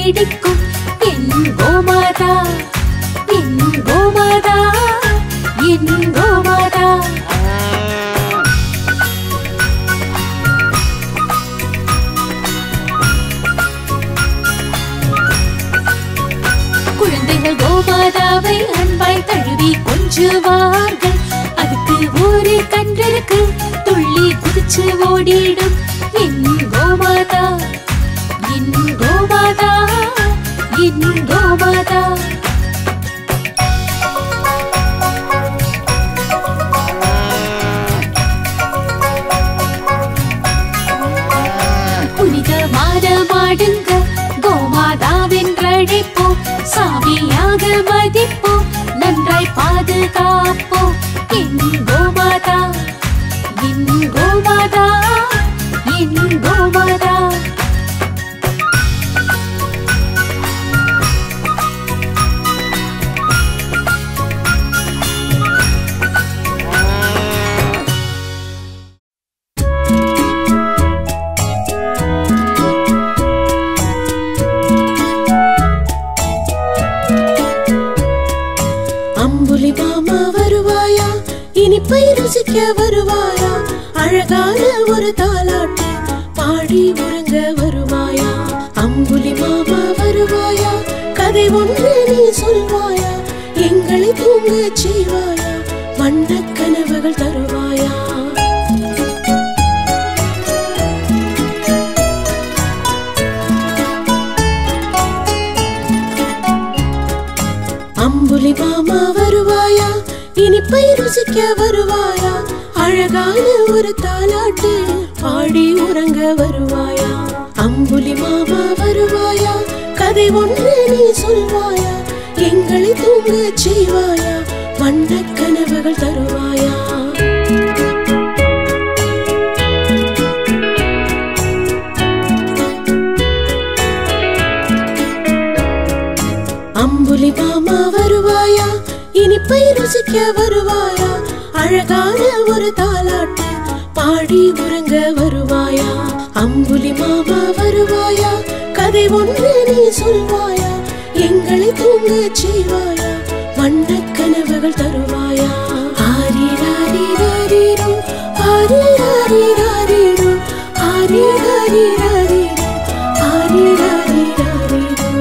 பிடிக்கும் என் கோமாதா என் கோமாதா என் கோமாதா குழந்தைகள் கோமாதாவை அன்பாய் தழுவி கொஞ்சுவார்கள் அதுக்கு ஒரு கன்றிருக்கு துள்ளி குதிச்சு ஓடிடும் என் கோமாதா என் கோமாதா என் கோமாதா புனிதமான மாடுங்க கோமாதாவென்றழைப்போம் சாமியாக மதிப்போம் நன்றாய் பாதுகாப்போம் என் கோமாதா என் கோமாதா என் கோமாதா அம்புலி மாமா வருவாயா இனிப்பை ருசிக்க வருவாயா அழகான ஒரு தாலாட்டு பாடி உறங்க வருவாயா அம்புலி மாமா வருவாயா கதை ஒன்று நீ சொல்வாயா எங்களை தூங்க செய்வாயா வண்ண கனவுகள் தருவாயா அம்புலி மாமா வருவாயா இனிப்பை ருசிக்க வருவாயா அழகான ஒரு தாலாட்டு பாடி உறங்க வருவாயா அம்புலி மாமா வருவாயா கதை ஒன்று நீ சொல்வாயா எங்களை தூங்க செய்வாயா வண்ண கனவுகள் தருவாயா அம்புலி மாமா வருவாயா இனிப்பை ருசிக்க வருவாயா அழகான ஒரு தாலாட்டு பாடி உறங்க வருவாயா அம்புலி மாமா வருவாயா கதை ஒன்று நீ சொல்வாயா எங்களை தூங்க செய்வாயா வண்ண கனவுகள் தருவாயா ஆரிராரிராரிரோ, ஆரிராரிராரிரோ, ஆரிராரிராரிரோ, ஆரிராரிராரிரோ.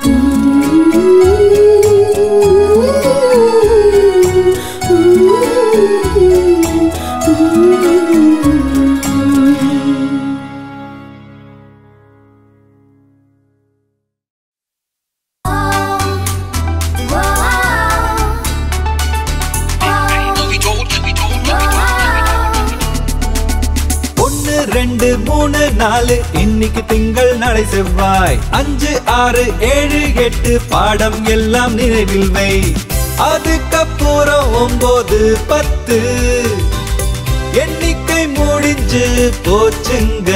ஒன்னு ரெண்டு மூணு நாலு இன்னைக்கு திங்கள் நாளை செவ்வாய் அஞ்சு ஆறு ஏழு எட்டு பாடம் எல்லாம் நினைவில் வை அதுக்கப்புறம் ஒன்பது பத்து எண்ணிக்கை முடிஞ்சு போச்சுங்க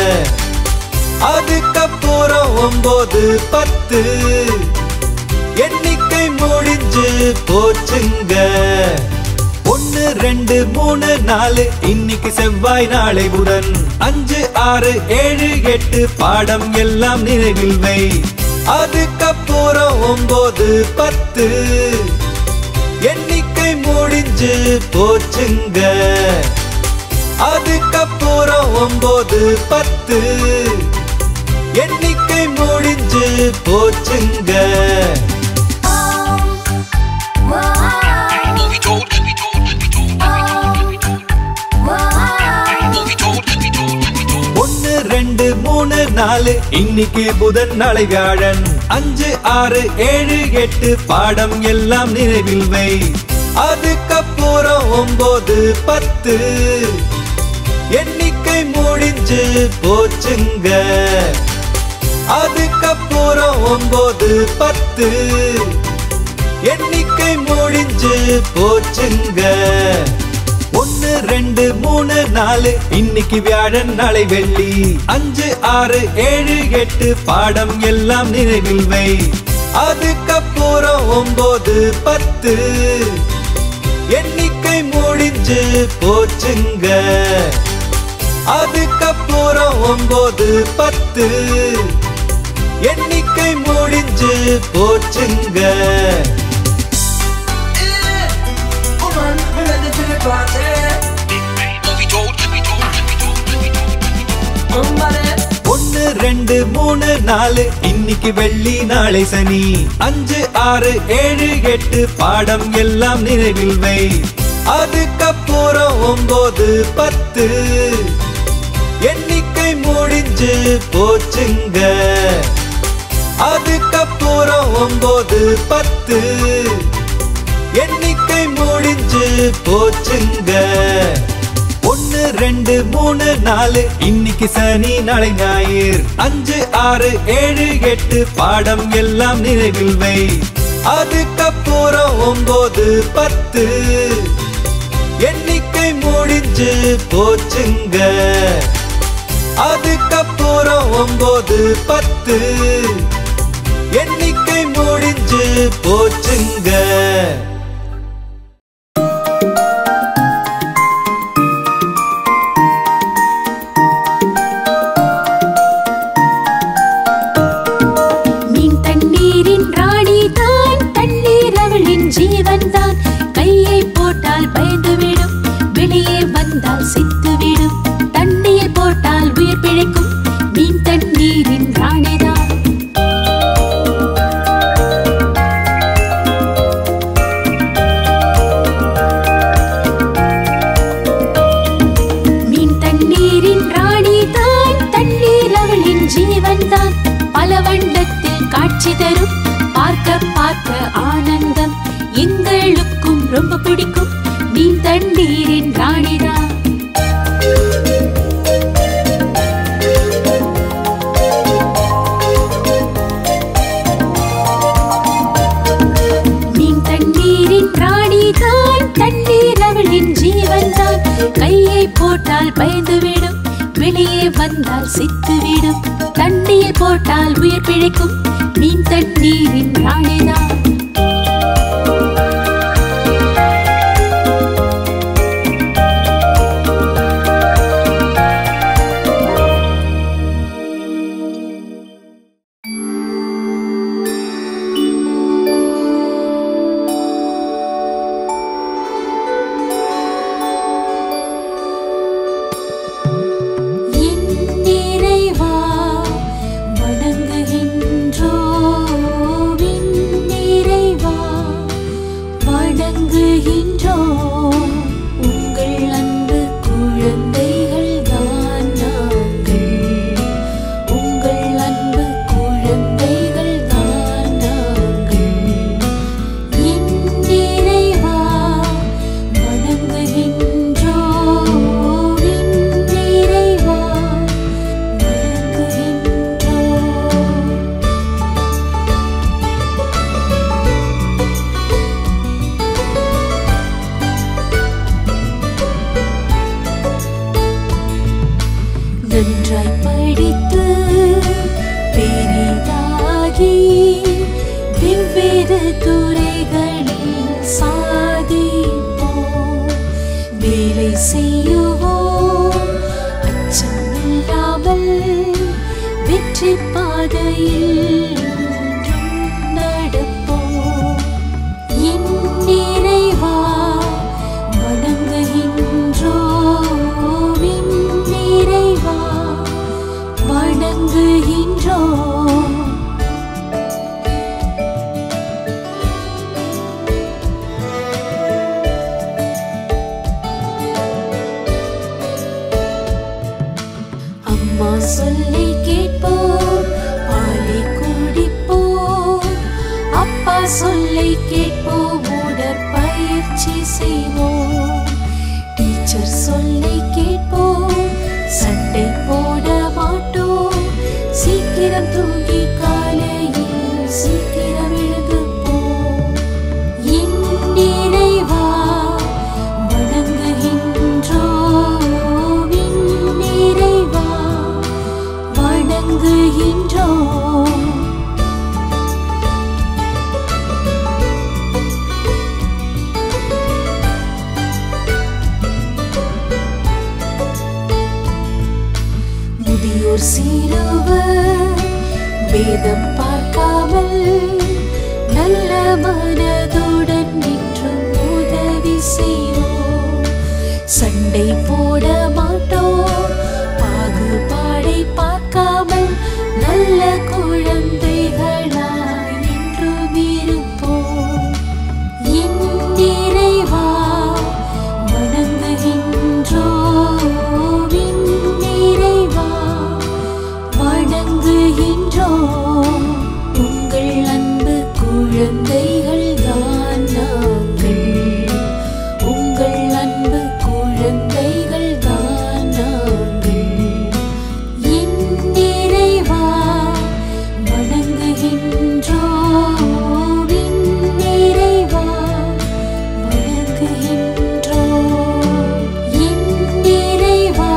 அதுக்கப்புறம் ஒன்பது பத்து எண்ணிக்கை முடிஞ்சு போச்சுங்க ஒன்னு ரெண்டு மூணு நாலு இன்னைக்கு செவ்வாய் நாளை புதன் அஞ்சு ஆறு ஏழு எட்டு பாடம் எல்லாம் நினைவில் வை அதுக்கப்புறம் ஒன்பது பத்து எண்ணிக்கை முடிஞ்சு போச்சுங்க அதுக்கப்புறம் ஒன்பது பத்து எண்ணிக்கை முடிஞ்சு போச்சுங்க ஒன்னு ரெண்டு மூணு நாலு இன்னைக்கு புதன் நாளை வியாழன் அஞ்சு ஆறு ஏழு எட்டு பாடம் எல்லாம் நினைவில் வை அதுக்கப்புறம் ஒன்பது பத்து எண்ணிக்கை முடிஞ்சு போச்சுங்க அதுக்கப்புறம் ஒன்பது பத்து எண்ணிக்கை முடிஞ்சு போச்சுங்க ஒன்னு ரெண்டு மூணு நாலு இன்னைக்கு வியாழன் நாளை வெள்ளி அஞ்சு ஆறு ஏழு எட்டு பாடம் எல்லாம் நினைவில் வை அதுக்கப்புறம் ஒன்பது பத்து எண்ணிக்கை முடிஞ்சு போச்சுங்க அதுக்கப்புறம் ஒன்பது பத்து எண்ணிக்கை முடிஞ்சு போச்சுங்க ஒன்னு ரெண்டு மூணு நாலு இன்னைக்கு வெள்ளி நாளை சனி அஞ்சு ஆறு ஏழு எட்டு பாடம் எல்லாம் நினைவில் வை அதுக்கப்புறம் ஒன்பது பத்து எண்ணிக்கை முடிஞ்சு போச்சுங்க அதுக்கப்புறம் ஒன்பது பத்து எண்ணிக்கை முடிஞ்சு போச்சுங்க ஒன்னு ரெண்டு மூணு நாலு இன்னைக்கு சனி நாளை ஞாயிறு அஞ்சு ஆறு ஏழு எட்டு பாடம் எல்லாம் நினைவில் வை அதுக்கப்புறம் ஒன்பது பத்து எண்ணிக்கை முடிஞ்சு போச்சுங்க அதுக்கப்புறம் ஒன்பது பத்து எண்ணிக்கை முடிஞ்சு போச்சுங்க மீன் தண்ணீரின் ராணி தான் தண்ணீர் அவளின் ஜீவன் தான் கையை போட்டால் பயந்துவிடும் வெளியே வந்தால் சித்துவிடும் தண்ணீர் போட்டால் உயிர் பிழைக்கும் மீன் தண்ணீரின் ராணிதான் மீன் தண்ணீரின் ராணி தான் தண்ணீர் அவளின் ஜீவன் தான் பல வண்ணத்தில் காட்சி தரும் பார்க்க பார்க்க ஆனந்தம் எங்களுக்கும் ரொம்ப பிடிக்கும் மீன் தண்ணீரின் ராணிதான் மீன் தண்ணீரின் ராணி தான் தண்ணீர் அவளின் ஜீவன் தான் கையை போட்டால் பயந்துவிடும் வெளியே வந்தால் சித்துவிடும் தண்ணீர் போட்டால் உயிர் பிழைக்கும் மீன் தண்ணீரின் ராணிதான் என் நிறைவா வணங்குகின்றோம் என் நிறைவா வணங்குகின்றோம் உங்கள் அன்பு குழந்தைகள் தான் நாங்கள் உங்கள் அன்பு குழந்தைகள் தான் நாங்கள் என் நிறைவா வணங்குகின்றோம் என் நிறைவா வணங்குகின்றோம் நன்றாய் படித்து பெரிதாகி வெவ்வேறு துறைகளில் சாதிப்போம் வேலை செய்யுவோம் அச்சமில்லாமல் வெற்றி பாதையில் என்றும் நடப்போம் என் நிறைவா வணங்குகின்றோம் என் நிறைவா வணங்குகின்றோம் அம்மா சொல்லி கேட்போம் பாலை குடிப்போம் அப்பா சொல்லை கேட்போம் உடற்பயிற்சி செய்வோம் டீச்சர் சொல்லை கேட்போம் சண்டை போட மாட்டோம் சீக்கிரம் தூங்கி காலையில் சீக்கிரம் எழுதுப்போம் என் நிறைவா வணங்குகின்றோம் என் நிறைவா வணங்குகின்றோம் முதியோர் சிறுவர் பேதம் பார்க்காமல் நல்ல மனதுடன் நின்றும் உதவி செய்வோம் சண்டை போட மாட்டோம் பாகுபாடை பார்க்காமல் நல்ல குழந்தைகளாய் என்றும் இருப்போம் என் இறைவா வணங்குகின்றோம் என் இறைவா வணங்குகின்றோம் உங்கள் அன்பு குழந்தைகள் தான் நாங்கள் உங்கள் அன்பு குழந்தைகள் தான் நாங்கள் என் இறைவா வணங்குகின்றோம் என் இறைவா வணங்குகின்றோம் என் இறைவா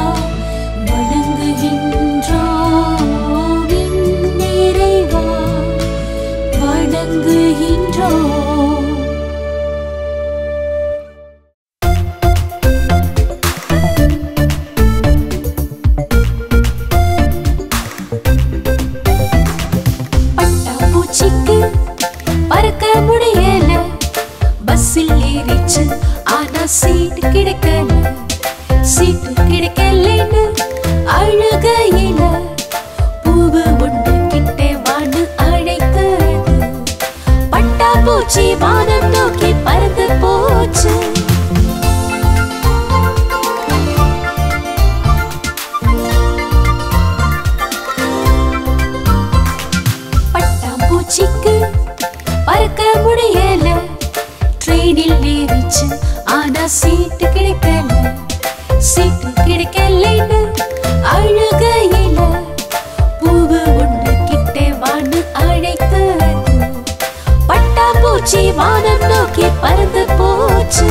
வணங்குகின்றோம் என் இறைவா வணங்குகின்றோம் பட்டாம்பூச்சிக்கு பறக்க முடியல பஸ்ஸில் ஏறிச்சு ஆனா சீட்டு கிடைக்கல சீட்டு கிடைக்கலன்னு அழுகையில பூவு ஒன்று கிட்டே வான்னு அழைத்தது பட்டாம்பூச்சி வானம் நோக்கி பறந்து போச்சு பட்டாம்பூச்சிக்கு பறக்க முடியல ட்ரெயினில் ஏறிச்சு ஆனா சீட்டு கிடைக்கல சீட்டு கிடைக்கலன்னு அழுகையில பூவு ஒன்று கிட்டே வான்னு அழைத்தது பட்டாம்பூச்சி வானம் நோக்கி பறந்து போச்சு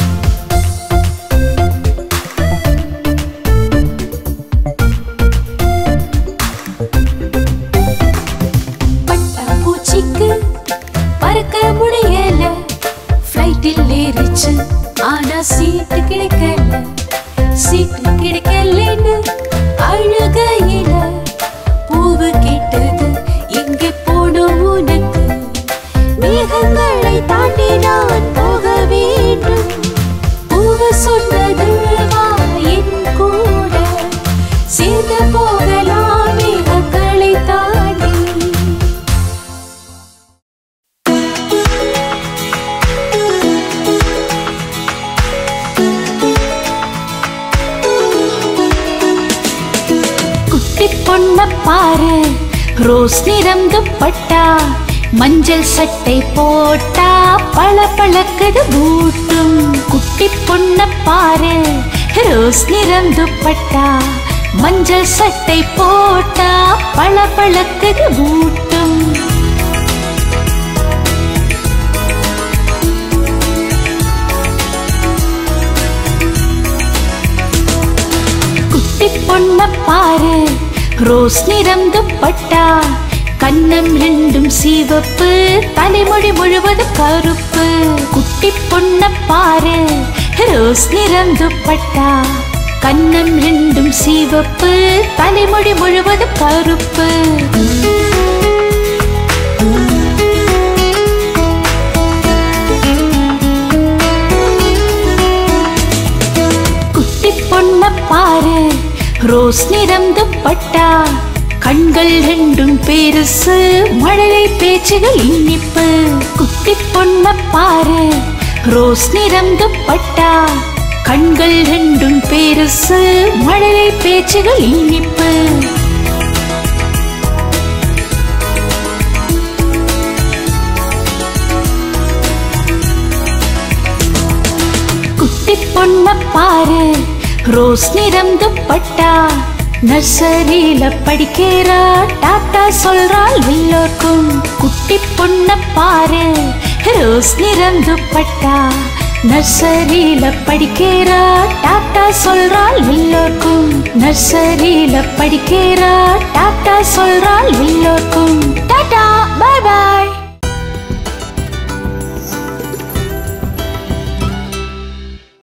பட்டாம்பூச்சிக்கு பறக்க முடியல ஃப்ளைட்டில் ஏறிச்சு ஆனா சீட்டு கிடைக்கல சீட்டு கிடைக்கலன்னு அழுகையில பூவு கேட்டது எங்கே போனோம் உனக்கு மேகங்களை தாண்டி நான் போக வேண்டும் பூவு சொன்னது வா என் கூட சேர்ந்து போகலாம் மேகங்களை தாண்டி குட்டி பொண்ண பாரு ரோஸ் நிறம் துப்பட்டா மஞ்சள் சட்டை போட்டா பள பழக்குது பூட்டும் குட்டி பொண்ண பாரு ரோஸ் நிறம் துப்பட்டா மஞ்சள் சட்டை போட்டா பள பழக்குது பூட்டும் குட்டி பொண்ண பாரு ரோஸ் நிறம் துப்பட்டா கண்ணம் ரெண்டும் சிவப்பு தலைமொழி முழுவதும் கருப்பு குட்டி பொண்ண பாரு ரோஸ் நிறம் துப்பட்டா கண்ணம் ரெண்டும் சிவப்பு தலைமொழி முழுவதும் கருப்பு குட்டி பொண்ண பாரு ரோஸ் நிறம் துப்பட்டா கண்கள் ரெண்டும் பெருசு மழலை பேச்சுகள் இனிப்பு குட்டி பொண்ண பாரு ரோஸ் நிறம் துப்பட்டா கண்கள் ரெண்டும் பெருசு மழலை பேச்சுகள் இனிப்பு குட்டி பொண்ண பாரு ரோஸ் நிறம் துப்பட்டா நர்சரியில படிக்கிறா டாட்டா சொல்றாள் எல்லோருக்கும் குட்டி பொண்ண பாரு ரோஸ் நிறம் துப்பட்டா நர்சரியில படிக்கிறா டாட்டா சொல்றாள் எல்லோருக்கும் நர்சரியில படிக்கிறா டாட்டா சொல்றாள் எல்லோருக்கும்